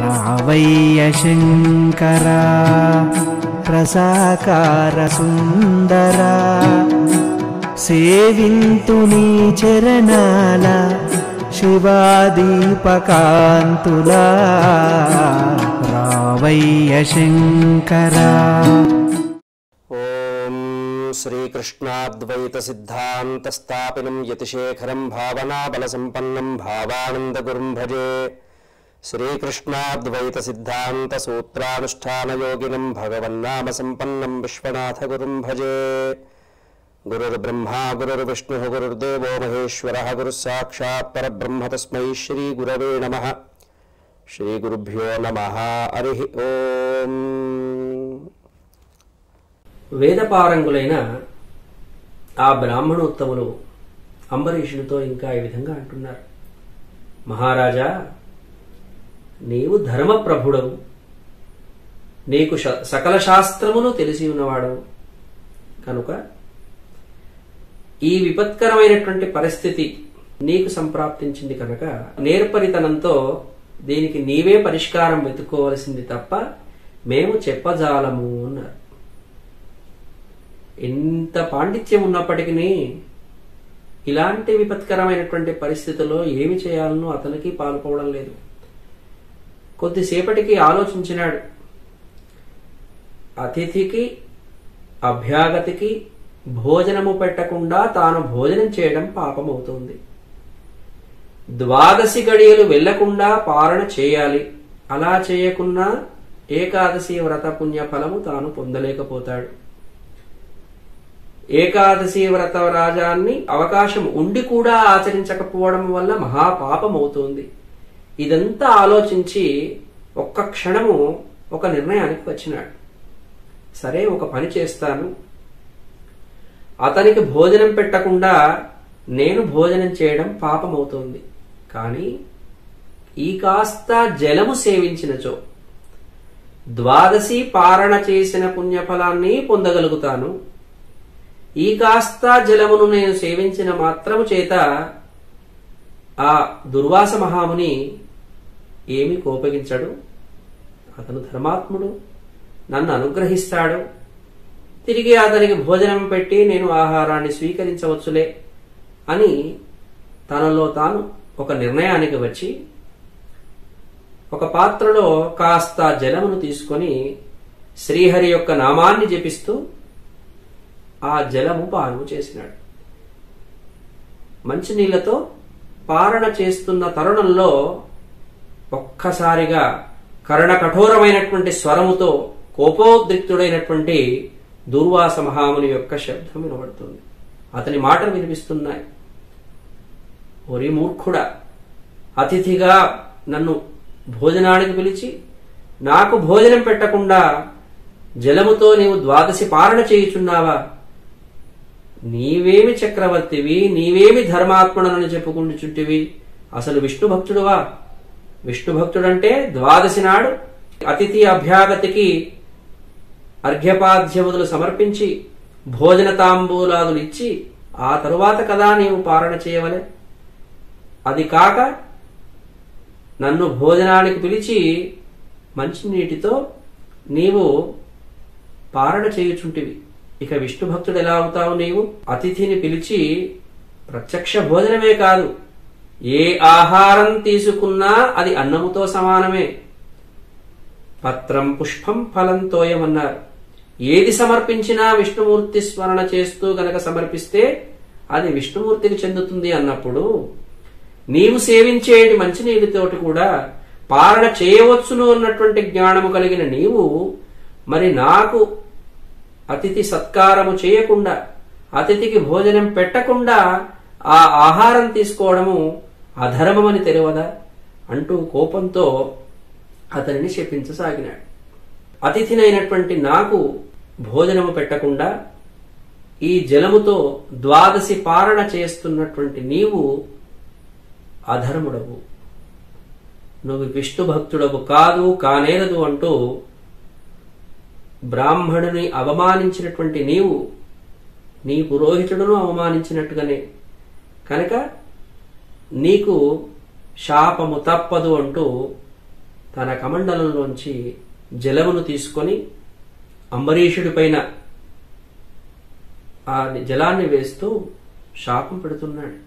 రావయ్య శంకర రసాకార సుందర సేవింతు నీ చరణాల శివాదీపకాంతులా రావయ్య శంకర ఓం శ్రీకృష్ణాద్వైతసిద్ధాంతస్థాపినం యతిశేఖరం భావనాబలసంపన్నం భావానందగురుం భజే శ్రీకృష్ణాద్వైతసిద్ధాంతసూత్రానుష్ఠానయోగినం భగవన్నామసంపన్నం విశ్వనాథగురుం భజే గురుర్బ్రహ్మా గురుర్విష్ణుः గురుర్దేవో మహేశ్వరः గురుः సాక్షాత్ పరబ్రహ్మ తస్మై శ్రీగురవే నమः శ్రీగురుభ్యో నమः హరి ఓం వేదపారంగులైన ఆ బ్రాహ్మణోత్తములు అంబరీషునితో ఇంకా ఈ విధంగా అంటున్నారు మహారాజా నీవు ధర్మప్రభుడవు నీకు శ- సకల శాస్త్రములు తెలిసి ఉన్నవాడవు కనుక ఈ విపత్కరమైనటువంటి పరిస్థితి నీకు సంప్రాప్తించింది కనుక నేర్పరితనంతో దీనికి నీవే పరిష్కారం వెతుక్కోవలసింది తప్ప మేము చెప్పజాలము అన్నారు ఎంత పాండిత్యం ఉన్నప్పటికీ ఇలాంటి విపత్కరమైనటువంటి పరిస్థితుల్లో ఏమి చేయాలనో అతనికి పాల్పోవడం లేదు కొద్దిసేపటికి ఆలోచించినాడు అతిథికి అభ్యాగతికి భోజనము పెట్టకుండా తాను భోజనం చేయడం పాపమవుతుంది ద్వాదశి గడియలు వెళ్లకుండా పారణ చేయాలి అలా చేయకున్నా ఏకాదశి వ్రత పుణ్య ఫలము తాను పొందలేకపోతాడు ఏకాదశి వ్రత రాజాన్ని అవకాశం ఉండి కూడా ఆచరించకపోవడం వల్ల మహాపాపం అవుతుంది ఇదంతా ఆలోచించి ఒక్క క్షణము ఒక నిర్ణయానికి వచ్చినాడు సరే ఒక పని చేస్తాను అతనికి భోజనం పెట్టకుండా నేను భోజనం చేయడం పాపమవుతోంది కానీ ఈ కాస్త జలము సేవించినచో ద్వాదశి పారణ చేసిన పుణ్యఫలాన్ని పొందగలుగుతాను ఈ కాస్త జలమును నేను సేవించిన మాత్రము చేత ఆ దుర్వాస మహాముని ఏమి కోపగించడు అతను ధర్మాత్ముడు నన్ను అనుగ్రహిస్తాడు తిరిగి అతనికి భోజనం పెట్టి నేను ఆహారాన్ని స్వీకరించవచ్చులే అని తనలో తాను ఒక నిర్ణయానికి వచ్చి ఒక పాత్రలో కాస్త జలమును తీసుకొని శ్రీహరి యొక్క నామాన్ని జపిస్తూ ఆ జలము పానము చేసినాడు మంచినీళ్లతో పారణ చేస్తున్న తరుణంలో ఒక్కసారిగా కరణ కఠోరమైనటువంటి స్వరముతో కోపోద్రిక్తుడైనటువంటి దుర్వాస మహాముని యొక్క శబ్దం వినబడుతుంది అతని మాటలు వినిపిస్తున్నాయి ఒరి మూర్ఖుడా అతిథిగా నన్ను భోజనానికి పిలిచి నాకు భోజనం పెట్టకుండా జలముతో నీవు ద్వాదశి పారణ చేయుచున్నావా నీవేమి చక్రవర్తివి నీవేమి ధర్మాత్ముడనని చెప్పుకుంటుచుంటివి అసలు విష్ణు భక్తుడువా విష్ణు భక్తుడంటే ద్వాదశి నాడు అతిథి అభ్యాగతికి అర్ఘ్యపాద్యముదులు సమర్పించి భోజన తాంబూలాదులు ఇచ్చి ఆ తరువాత కదా నీవు పారణ చేయవలే అది కాక నన్ను భోజనానికి పిలిచి మంచినీటితో నీవు పారణ చేయుచుంటివి ఇక విష్ణు భక్తుడు ఎలా అవుతావు నీవు అతిథిని పిలిచి ప్రత్యక్ష భోజనమే కాదు ఏ ఆహారం తీసుకున్నా అది అన్నముతో సమానమే పత్రం పుష్పం ఫలం తోయమన్నారు ఏది సమర్పించినా విష్ణుమూర్తి స్మరణ చేస్తూ గనక సమర్పిస్తే అది విష్ణుమూర్తికి చెందుతుంది అన్నప్పుడు నీవు సేవించేటి మంచినీటితోటి కూడా పారణ చేయవచ్చును అన్నటువంటి జ్ఞానము కలిగిన నీవు మరి నాకు అతిథి సత్కారము చేయకుండా అతిథికి భోజనం పెట్టకుండా ఆ ఆహారం తీసుకోవడము అధర్మమని తెలియదా అంటూ కోపంతో అతనిని శపించసాగినాడు అతిథినైనటువంటి నాకు భోజనము పెట్టకుండా ఈ జలముతో ద్వాదశి పారణ చేస్తున్నటువంటి నీవు అధర్ముడవు నువ్వు విష్ణు భక్తుడవు కాదు కానేరదు అంటూ బ్రాహ్మణుని అవమానించినటువంటి నీవు నీ పురోహితుడును అవమానించినట్టుగానే కనుక నీకు శాపము తప్పదు అంటూ తన కమండలంలోంచి జలమును తీసుకొని అంబరీషుడి పైన ఆ జలాన్ని వేస్తూ శాపం పెడుతున్నాడు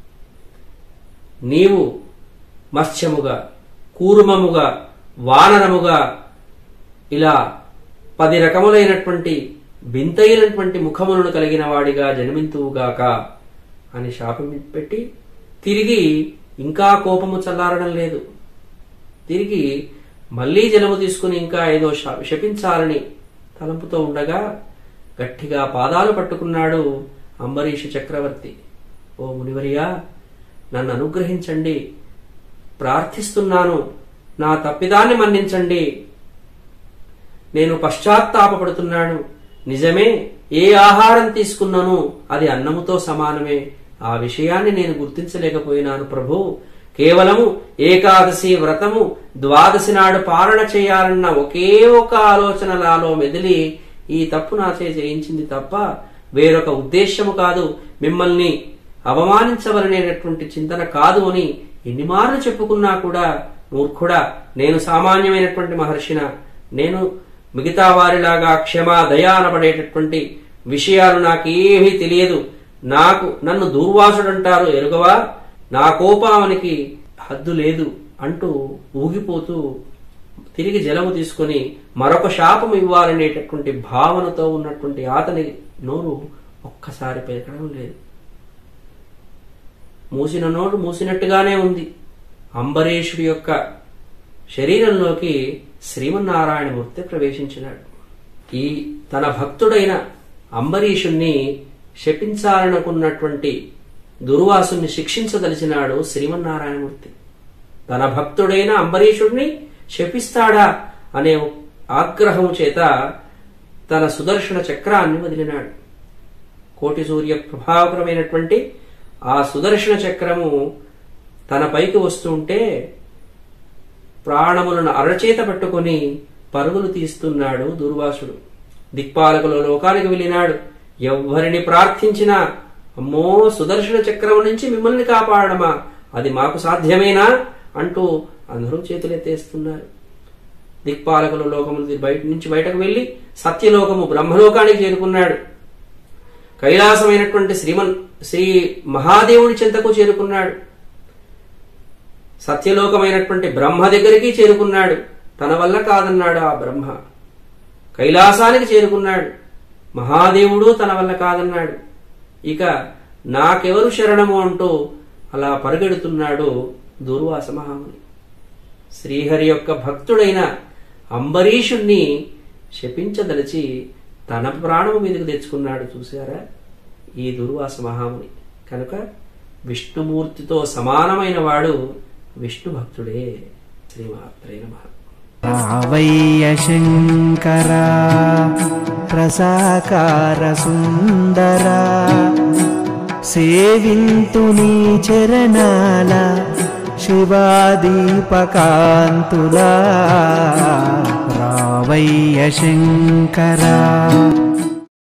నీవు మత్స్యముగా కూర్మముగా వానరముగా ఇలా పది రకములైనటువంటి వింతైనటువంటి ముఖములను కలిగిన వాడిగా జన్మింతువుగాక అని శాపం పెట్టి తిరిగి ఇంకా కోపము చల్లారడం లేదు తిరిగి మళ్ళీ జలము తీసుకుని ఇంకా ఏదో శ- శపించాలని తలంపుతో ఉండగా గట్టిగా పాదాలు పట్టుకున్నాడు అంబరీష చక్రవర్తి ఓ మునివరియా నన్ను అనుగ్రహించండి ప్రార్థిస్తున్నాను నా తప్పిదాన్ని మన్నించండి నేను పశ్చాత్తాపపడుతున్నాను నిజమే ఏ ఆహారం తీసుకున్నాను అది అన్నముతో సమానమే ఆ విషయాన్ని నేను గుర్తించలేకపోయినాను ప్రభు కేవలము ఏకాదశి వ్రతము ద్వాదశి నాడు పాలన చేయాలన్న ఒకే ఒక ఆలోచన నాలో మెదిలి ఈ తప్పు నాచే చేయించింది తప్ప వేరొక ఉద్దేశ్యము కాదు మిమ్మల్ని అవమానించవలనేటటువంటి చింతన కాదు అని ఎన్నిమార్లు చెప్పుకున్నా కూడా మూర్ఖుడా నేను సామాన్యమైనటువంటి మహర్షిన నేను మిగతా వారిలాగా క్షమ దయ అనబడేటటువంటి విషయాలు నాకేమీ తెలియదు నాకు నన్ను దూర్వాసుడంటారు ఎరుగవా నా కోపానికి హద్దు లేదు అంటూ ఊగిపోతూ తిరిగి జలము తీసుకొని మరొక శాపం ఇవ్వాలనేటటువంటి భావనతో ఉన్నటువంటి అతని నోరు ఒక్కసారి పెరగడం లేదు మూసిన నోరు మూసినట్టుగానే ఉంది అంబరీషుడి యొక్క శరీరంలోకి శ్రీమన్నారాయణమూర్తి ప్రవేశించినాడు ఈ తన భక్తుడైన అంబరీషుణ్ణి శపించాలనుకున్నటువంటి దుర్వాసుని శిక్షించదలిచినాడు శ్రీమన్నారాయణమూర్తి తన భక్తుడైన అంబరీషుడిని శపిస్తాడా అనే ఆగ్రహము చేత తన సుదర్శన చక్రాన్ని వదిలినాడు కోటి సూర్య ప్రభావకరమైనటువంటి ఆ సుదర్శన చక్రము తన పైకి వస్తుంటే ప్రాణములను అరచేత పట్టుకొని పరుగులు తీస్తున్నాడు దుర్వాసుడు దిక్పాలకుల లోకానికి వెళ్ళినాడు ఎవ్వరిని ప్రార్థించినా అమ్మో సుదర్శన చక్రం నుంచి మిమ్మల్ని కాపాడమా అది మాకు సాధ్యమేనా అంటూ అందరూ చేతులెత్తేస్తున్నారు దిక్పాలకుల లోకము బయట నుంచి బయటకు వెళ్లి సత్యలోకము బ్రహ్మలోకానికి చేరుకున్నాడు కైలాసమైనటువంటి శ్రీమన్ శ్రీ మహాదేవుడి చెంతకు చేరుకున్నాడు సత్యలోకమైనటువంటి బ్రహ్మ దగ్గరికి చేరుకున్నాడు తన వల్ల కాదన్నాడు ఆ బ్రహ్మ కైలాసానికి చేరుకున్నాడు మహాదేవుడు తన వల్ల కాదన్నాడు ఇక నాకెవరు శరణము అంటూ అలా పరుగెడుతున్నాడు దూర్వాస మహాముని శ్రీహరి యొక్క భక్తుడైన అంబరీషుణ్ణి శపించదలిచి తన ప్రాణము మీదకు తెచ్చుకున్నాడు చూసారా ఈ దుర్వాస మహాముని కనుక విష్ణుమూర్తితో సమానమైన వాడు విష్ణు భక్తుడే శ్రీమాత్రే నమః రావయ్య శంకరా ప్రసాకార సుందరా సేవింతు నీ చరణాల శివాదీపకాంతులా రావయ్య శంకరా